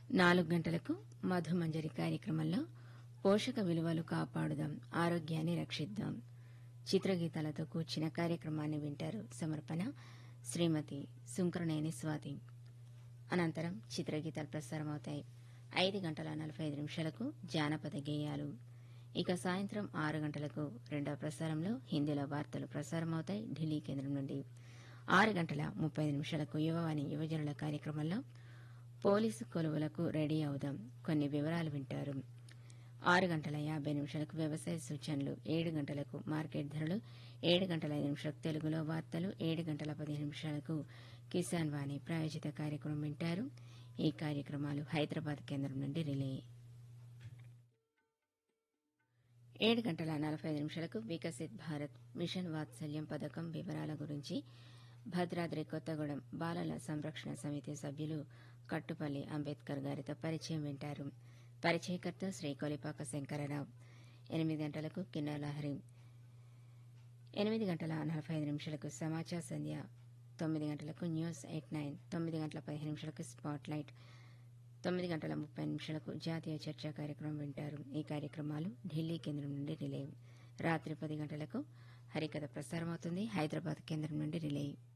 నాలుగు గంటలకు మధుమంజరి కార్యక్రమంలో పోషక విలువలు కాపాడుదాం ఆరోగ్యాన్ని రక్షిద్దాం చిత్రగీతాలతో కూర్చిన కార్యక్రమాన్ని వింటారు సమర్పణ శ్రీమతి సుంకరనేని స్వాతి అనంతరం చిత్రగీతాలు ప్రసారమవుతాయి ఐదు గంటల నలభై ఐదు నిమిషాలకు జానపద గేయాలు ఇక సాయంత్రం ఆరు గంటలకు రెండవ ప్రసారంలో హిందీలో వార్తలు ప్రసారమవుతాయి ఢిల్లీ కేంద్రం నుండి ఆరు గంటల ముప్పై ఐదు నిమిషాలకు యువవాణి యువజనుల కార్యక్రమంలో పోలీసు కొలువులకు రెడీ అవుదాం కొన్ని వివరాలు వింటారు ఆరు గంటల యాభై నిమిషాలకు వ్యవసాయ సూచనలు ఏడు గంటలకు మార్కెట్ ధరలు ఏడు గంటల ఐదు నిమిషాలకు తెలుగులో వార్తలు ఏడు గంటల పదిహేను నిమిషాలకు కిసాన్ వాణి ప్రాయోజిత కార్యక్రమం వింటారు ఈ కార్యక్రమాలు హైదరాబాద్ కేంద్రం నుండి రిలే ఏడు గంటల నలభై ఐదు నిమిషాలకు వికసిత్ భారత్ మిషన్ వాత్సల్యం పథకం వివరాల గురించి భద్రాద్రి కొత్తగూడెం బాలల సంరక్షణ సమితి సభ్యులు కట్టుపల్లి అంబేద్కర్ గారితో పరిచయం వింటారు పరిచయకర్త శ్రీ కొలిపాక శంకరరావు ఎనిమిది గంటలకు కిన్నరలహరి ఎనిమిది గంటల నలభై ఐదు నిమిషాలకు సమాచార సంధ్య తొమ్మిది గంటలకు న్యూస్ ఎయిట్ నైన్ తొమ్మిది గంటల పదిహేను నిమిషాలకు స్పాట్ లైట్ తొమ్మిది గంటల ముప్పై నిమిషాలకు జాతీయ చర్చా కార్యక్రమం వింటారు ఈ కార్యక్రమాలు ఢిల్లీ కేంద్రం నుండి రిలే రాత్రి పది గంటలకు హరికథ ప్రసారమవుతుంది హైదరాబాద్ కేంద్రం నుండి రిలే